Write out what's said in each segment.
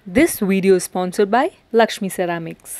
This video is sponsored by Lakshmi Ceramics.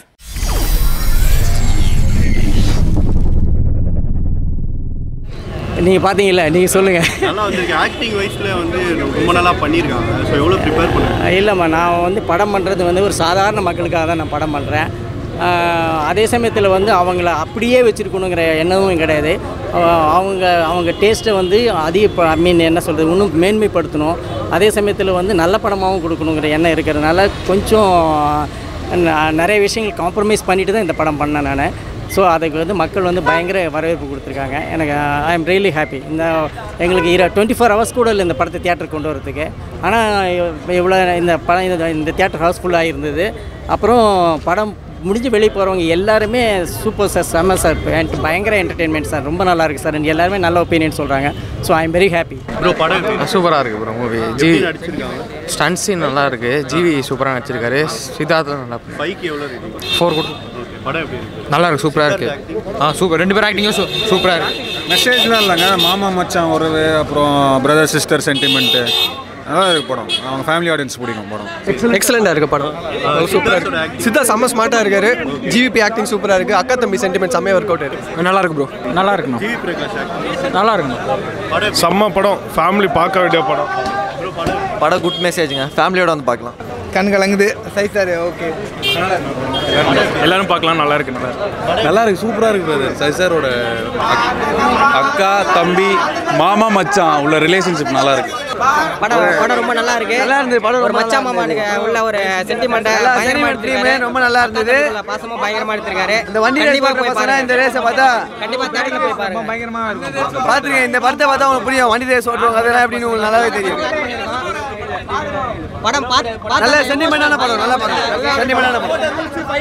நீங்கள் பார்த்தீங்கல்ல நீங்கள் சொல்லுங்கள் நல்லா வந்திருக்கு ஆக்டிங் வைஸ்ல வந்து ரொம்ப நல்லா பண்ணியிருக்காங்க ஸோ எவ்வளோ ப்ரிப்பேர் பண்ணுங்க இல்லைம்மா நான் வந்து படம் பண்ணுறது வந்து ஒரு சாதாரண மக்களுக்காக தான் நான் படம் பண்ணுறேன் அதே சமயத்தில் வந்து அவங்கள அப்படியே வச்சுருக்கணுங்கிற எண்ணமும் கிடையாது அஹ் அவங்க அவங்க டேஸ்ட்டை வந்து அதிக ஐ மீன் என்ன சொல்கிறது இன்னும் மேன்மைப்படுத்தணும் அதே சமயத்தில் வந்து நல்ல படமாகவும் கொடுக்கணுங்கிற எண்ணம் இருக்கிறதுனால கொஞ்சம் ந- நிறைய விஷயங்கள் காம்ப்ரமைஸ் பண்ணிட்டு தான் இந்த படம் பண்ணேன் நான் ஸோ அதுக்கு வந்து மக்கள் வந்து பயங்கர வரவேற்பு கொடுத்துருக்காங்க எனக்கு ஐ எம் ரியலி ஹாப்பி இந்த எங்களுக்கு இர டுவெண்ட்டி ஃபோர் ஹவர்ஸ் கூட இல்லை இந்த படத்தை தியேட்டருக்கு கொண்டு வரதுக்கு ஆனால் இவ்வளோ இந்த படம் இந்த இந்த தியேட்டர் ஹவுஸ்ஃபுல்லாக இருந்தது அப்புறம் படம் முடிஞ்சு வெளியே போகிறவங்க எல்லாருமே சூப்பர் சார் செம்ம சார் பயங்கர என்டர்டெயின்மெண்ட் சார் ரொம்ப நல்லா இருக்குது சார் எல்லாருமே நல்ல ஒப்பீனியன் சொல்கிறாங்க so I am very happy bro படம் எப்படி சூப்பராக இருக்குது ப்ரோ மூவி ஜி எப்படி நடிச்சிருக்காங்க ஸ்டன் சீன் நல்லா இருக்குது ஜிவி சூப்பராக நடிச்சிருக்காரு சித்தார்த்த நல்லா ஃபைக்கு எவ்வளோ ரேட்டிங் ஃபோர் கொடுத்து ஓகே படம் எப்படி இருக்கு நல்லா இருக்கு சூப்பராக இருக்குது ஆ சூப்பர் ரெண்டு பேரும் ஆக்டிங்கும் சூ சூப்பராக இருக்குது மெசேஜ்லாம் இல்லைங்க மாமா மச்சான் உறவு அப்புறம் பிரதர் சிஸ்டர் சென்டிமெண்ட்டு நல்லா இருக்கு படம் அவங்க ஃபேமிலி ஆடியன்ஸ் பிடிக்கும் படம் எக்ஸலண்டாக இருக்கு படம் சூப்பராக இருக்கு சித்தா செம்ம ஸ்மார்ட்டாக இருக்காரு ஜிவிபி ஆக்டிங் சூப்பராக இருக்கு அக்கா தம்பி சென்டிமெண்ட் செம்மையாக ஒர்க் அவுட் இருக்கு நல்லா இருக்கு ப்ரோ நல்லா இருக்குண்ணா ஜிவி பிரகாஷ் ஆக்டிங் நல்லா இருக்குண்ணா படம் எப்படி செம்ம படம் ஃபேமிலி பார்க்க வேண்டிய படம் ப்ரோ படம் படம் குட் மெசேஜுங்க ஃபேமிலியோட வந்து பார்க்கலாம் கண் கலங்குது சை சார் ஓகே எல்லாரும் பார்க்கலாம் நல்லா இருக்கு நல்லா இருக்கு நல்லா இருக்கு சூப்பராக இருக்கு பிரதர் சைசாரோட அக்கா தம்பி மாமா மச்சான் உள்ள ரிலேஷன்ஷிப் நல்லா இருக்கு படம் படம் ரொம்ப நல்லா இருக்கு நல்லா இருந்தது படம் ஒரு மச்சா மாமானுக்கு உள்ள ஒரு சென்டிமெண்ட்டாக ரொம்ப நல்லா இருந்தது பாசமாக பயங்கரமாக எடுத்திருக்காரு இந்த வண்டி ரேஸ் பார்க்குற பசங்க இந்த ரேஸை பார்த்தா கண்டிப்பாக தேட்டரில் போய் பாருங்க பயங்கரமா இருக்கும் பார்த்துருங்க இந்த படத்தை பார்த்தா உங்களுக்கு புரியும் வண்டி ரேஸ் ஓட்டுவாங்க அதெல்லாம் எப்படின்னு உங்களுக்கு நல்லாவே தெரியும் படம் பார்த்து நல்ல சென்டிமெண்டான படம் நல்ல படம் சென்டிமெண்டான படம்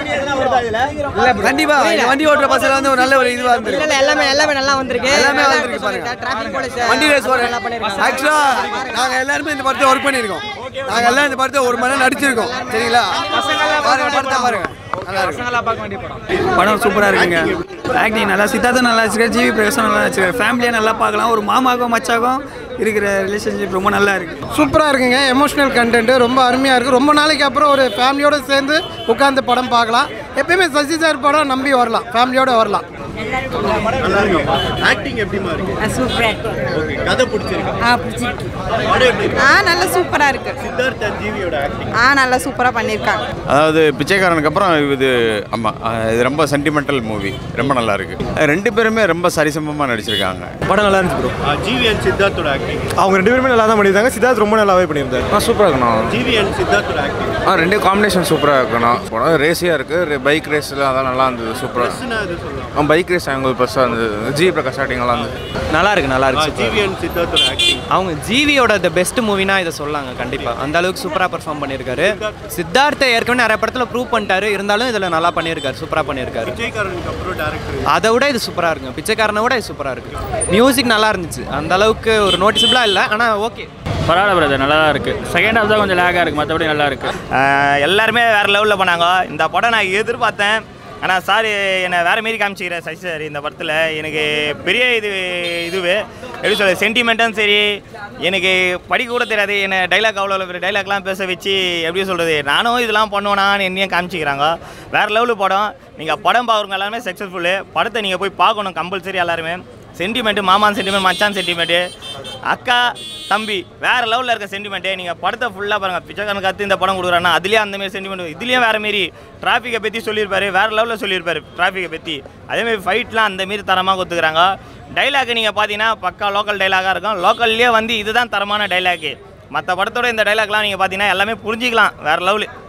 கண்டிப்பா இந்த வண்டி ஓட்டுற பசங்க வந்து ஒரு நல்ல ஒரு இதுவா இல்ல இருந்தது இல்ல எல்லாமே எல்லாமே நல்லா வந்திருக்கு எல்லாமே நல்லா வந்திருக்கு இருக்கு பாருங்க. டிராஃபிக் போலீஸ் வண்டி ரேஸ் ஓட நல்லா பண்ணிருக்காங்க ஆக்சுவலா நாங்க எல்லாருமே இந்த படத்தை ஒர்க் பண்ணியிருக்கோம் நாங்க எல்லாம் இந்த படத்தை ஒரு மணி நேரம் நடிச்சிருக்கோம் சரிங்களா பாருங்க படத்தை பாருங்க நல்லா இருக்கு படம் சூப்பராக இருக்குங்க ஆக்டிங் நல்லா சித்தார்த்தம் நல்லா வச்சிருக்காரு ஜிவி பிரகாசம் நல்லா வச்சிருக்காரு ஃபேமிலியாக நல்லா பார்க்கலாம் ஒரு மாமாக்கும் மச்சாக்கும் இருக்கிற ரிலேஷன்ஷிப் ரொம்ப நல்லா இருக்கு சூப்பராக இருக்குங்க எமோஷனல் கண்டென்ட் ரொம்ப அருமையாக இருக்குது ரொம்ப நாளைக்கு அப்புறம் ஒரு ஃபேமிலியோடு சேர்ந்து உட்காந்து படம் பார்க்கலாம் எப்பயுமே சசி சார் படம் நம்பி வரலாம் ஃபேமிலியோடு வரலாம் நல்லா இருக்கு ஆக்டிங் எப்படிமா இருக்கு சூப்பராக ஓகே கதை பிடிச்சிருக்கு ஆ பிடிச்சிருக்கு படம் எப்படி இருக்கு ஆ நல்லா சூப்பராக இருக்கு சித்தார்த் அண்ட் ஜிவியோட ஆக்டிங் ஆ நல்லா சூப்பராக பண்ணியிருக்காங்க அதாவது பிச்சைக்காரனுக்கு அப்புறம் இது ஆமாம் இது ரொம்ப சென்டிமெண்டல் மூவி ரொம்ப நல்லா இருக்கு ரெண்டு பேருமே ரொம்ப சரிசமமாக நடிச்சிருக்காங்க படம் நல்லா இருந்துச்சு ப்ரோ ஜிவி அண்ட் சித்தார்த்தோட ஆக்டிங் அவங்க ரெண்டு பேருமே நல்லா தான் பண்ணியிருந்தாங்க சித்தார்த் ரொம்ப நல்லாவே பண்ணியிருந்தாரு ஆ சூப்பராக இருக்கணும் ஜிவி அண்ட் சித்தார்த்தோட ஆக்டிங் ஆ ரெண்டு காம்பினேஷன் சூப்பராக இருக்கணும் படம் ரேஸியாக இருக்குது பைக் ரேஸில் அதான் நல்லா இருந்தது சூப்பராக என்ன இது சொல்லலாம் ஆ பைக் ரேஸ் அவங்க பெருசாக இருந்தது ஜி பிரகாஷ் ஆக்டிங் நல்லா இருந்தது நல்லா இருக்கு நல்லா ஜிவி அண்ட் சித்தார்த்தோட ஆக்டிங் அவங்க ஜிவியோட த பெஸ்ட் மூவினா இதை சொல்லாங்க கண்டிப்பாக அந்த அளவுக்கு சூப்பராக பெர்ஃபார்ம் பண்ணியிருக்காரு சித்தார்த்தை ஏற்கனவே நிறைய படத்தில் ப்ரூவ் பண்ணிட்டாரு இருந்தாலும் இதில் நல்லா பண்ணியிருக்காரு சூப்பராக பண்ணியிருக்காரு விஜயகாரனுக்கு அப்புறம் டேரக்டர் அதை விட இது சூப்பராக இருக்குங்க பிச்சைக்காரனை விட இது சூப்பராக இருக்கு மியூசிக் நல்லா இருந்துச்சு அந்த அளவுக்கு ஒரு நோட்டிசபிளாக இல்லை ஆனால் ஓகே பரவாயில்ல பிரதர் நல்லா தான் இருக்குது செகண்ட் ஹாஃப் தான் கொஞ்சம் லேக்காக இருக்குது மற்றபடி நல்லா இருக்குது எல்லாருமே வேறு லெவலில் பண்ணாங்க இந்த படம் நான் எதிர்பார்த்தேன் ஆனால் சார் என்னை வேறு மாரி காமிச்சிக்கிற சசி சார் இந்த படத்தில் எனக்கு பெரிய இது இதுவே எப்படி சொல்ல சென்டிமெண்ட்டும் சரி எனக்கு படிக்க கூட தெரியாது என்னை டைலாக் அவ்வளோ பெரிய டைலாக்லாம் பேச வச்சு எப்படி சொல்கிறது நானும் இதெல்லாம் பண்ணுவேனான்னு என்னையும் காமிச்சிக்கிறாங்க வேறு லெவலு படம் நீங்கள் படம் பார்க்குறவங்க எல்லாருமே சக்ஸஸ்ஃபுல்லு படத்தை நீங்கள் போய் பார்க்கணும் கம்பல்சரி எல்லாருமே சென்டிமெண்ட்டு மாமான் சென்டிமெண்ட் மச்சான் சென்டிமெண்ட்டு அக்கா தம்பி வேறு லெவலில் இருக்க சென்டிமெண்ட்டு நீங்கள் படத்தை ஃபுல்லாக பாருங்கள் பிச்சைக்காரனுக்கு கற்று இந்த படம் கொடுக்குறாங்கன்னா அதுலேயே அந்த மாதிரி சென்டிமெண்ட் இதுலேயும் வேறு மாரி டிராஃபிக்கை பற்றி சொல்லியிருப்பாரு வேறு லெவலில் சொல்லியிருப்பாரு டிராஃபிக்கை பற்றி அதேமாரி ஃபைட்லாம் அந்த மாரி தரமாக கொடுத்துக்கிறாங்க டைலாக் நீங்கள் பார்த்தீங்கன்னா பக்கா லோக்கல் டைலாகாக இருக்கும் லோக்கல்லே வந்து இதுதான் தரமான டைலாக்கு மற்ற படத்தோட இந்த டைலாக்லாம் நீங்கள் பார்த்தீங்கன்னா எல்லாமே புரிஞ்சிக்கலாம் வேறு லெவலு